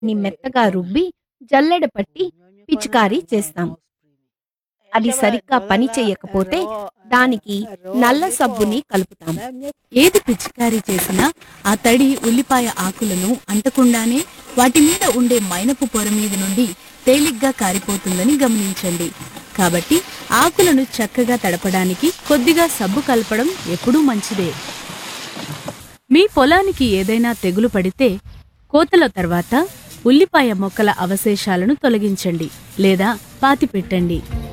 ని మెత్తగా రుబ్బి జల్లెడ పట్టి పిచికారీ చేస్తాం అది సరిగ్గా పని చేయకపోతే దానికి నల్ల సబ్బుని కలుపుతాం ఏది పిచికారీ చేసినా ఆ తడి ఉల్లిపాయ ఆకులను అంటకుండానే వాటి మీద ఉండే మైనపు పొర మీద నుండి తేలిగ్గా కారిపోతుందని గమనించండి కాబట్టి ఆకులను చక్కగా తడపడానికి కొద్దిగా సబ్బు కలపడం ఎప్పుడూ మంచిదే మీ పొలానికి ఏదైనా తెగులు పడితే కోతల తర్వాత ఉల్లిపాయ మొక్కల అవశేషాలను తొలగించండి లేదా పాతిపెట్టండి